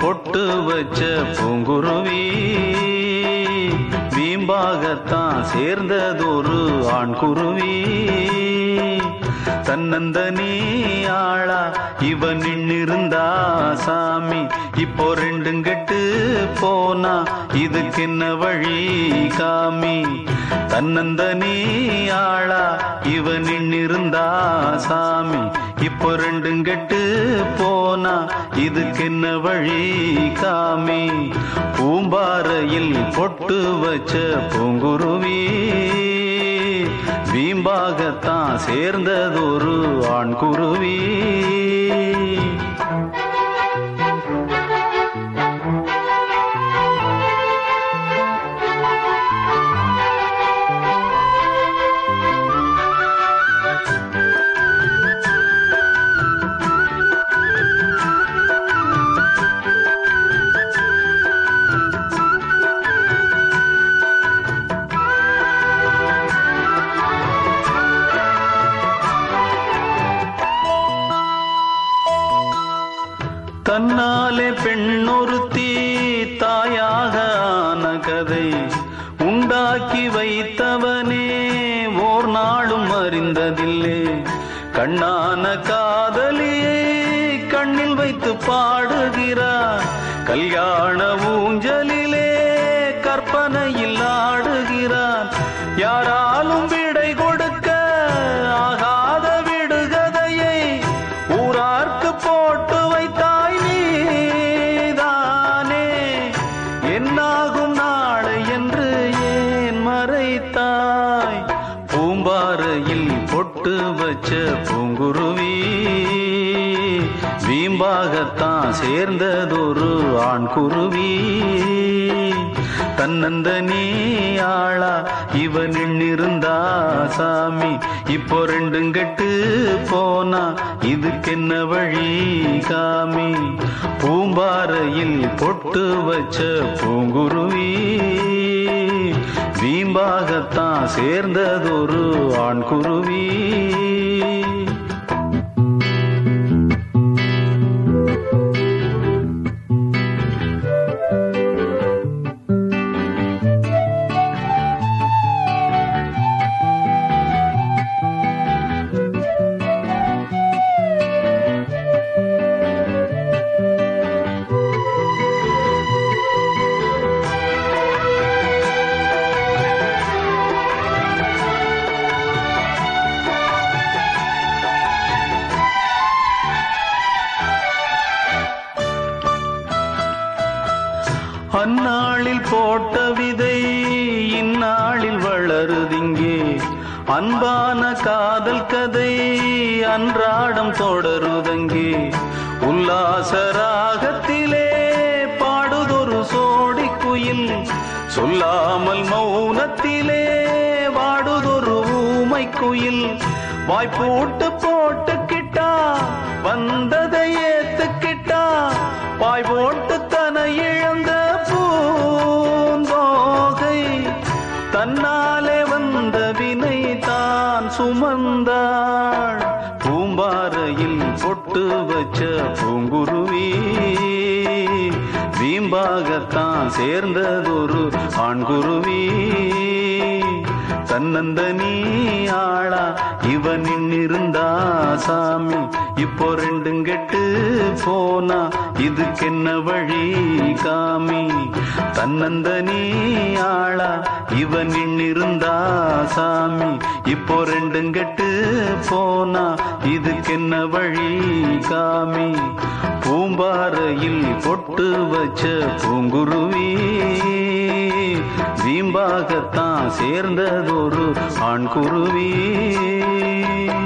பொட்டு வச்ச பூங்குருவி வீம்பாகத்தான் சேர்ந்ததொரு ஆண் குருவி தன்னந்தனி ஆளா இவன் நின்னிருந்தா சாமி இப்போ ரெண்டும் கெட்டு போனா இதுக்கு என்ன வழி காமி தன்னந்தனி ஆளா இவன் நின்னிருந்தா சாமி இப்போ ரெண்டும் கெட்டு போனா இதுக்கு என்ன வழி காமி பூம்பாறையில் பொட்டு வச்ச பூங்குருவி வீம்பாகத்தான் சேர்ந்ததொரு ஆண் குருவி தன்னாலே பெண்ணொருத்தி தாயாக ஆன கதை உண்டாக்கி வைத்தவனே ஓர் நாளும் அறிந்ததில்லை கண்ணான காதலியை கண்ணில் வைத்து பாடுகிறார் கல்யாண ஊஞ்சலிலே கற்பனையில் ஆடுகிறார் யாராலும் விடை கொடுக்க ஆகாத விடுகதையை ஊரார்க்கு போட்டு வைத்தாய் நீதானே என்னாகும் நாளை என்று ஏன் மறைத்தாய் பூம்பாறையில் பொட்டு வச்ச பூங்குருவி வீம்பாகத்தான் சேர்ந்ததொரு ஆண் குருவி தன்னந்தனி ஆளா இவன் இருந்தா சாமி இப்போ ரெண்டும் கெட்டு போனா இதுக்கென்ன வழி காமி பூம்பாறையில் பொட்டு வச்ச பூங்குருவி வீம்பாகத்தான் சேர்ந்ததொரு ஆண் குருவி அந்நாளில் போட்ட விதை இந்நாளில் வளருதிங்கே அன்பான காதல் கதை அன்றாடம் தொடருதங்கே உல்லாச ராகத்திலே பாடுதொரு சோடி குயில் சொல்லாமல் மௌனத்திலே வாடுதொரு ஊமை குயில் வாய்ப்பூட்டு போட்டுக்கிட்டா வந்ததை ஏத்துக்கிட்டா பாய் போட்டு தன இழந்த பூந்தோகை தன்னாலே வந்த வினை தான் சுமந்தாள் பூம்பாறையில் பொட்டு வச்ச பூங்குருவி வீம்பாகத்தான் சேர்ந்ததொரு ஆண்குருவி தன்னந்தனி ஆளா இவன் இருந்தா சாமி இப்போ ரெண்டும் கெட்டு போனா இதுக்கென்ன வழி காமி தன்னந்தனி ஆளா இவன் இருந்தா சாமி இப்போ ரெண்டும் கெட்டு போனா இதுக்கென்ன வழி காமி பூம்பாறையில் பொட்டு வச்ச பூங்குருவி வீம்பாகத்தான் சேர்ந்ததொரு ஆண் குருவி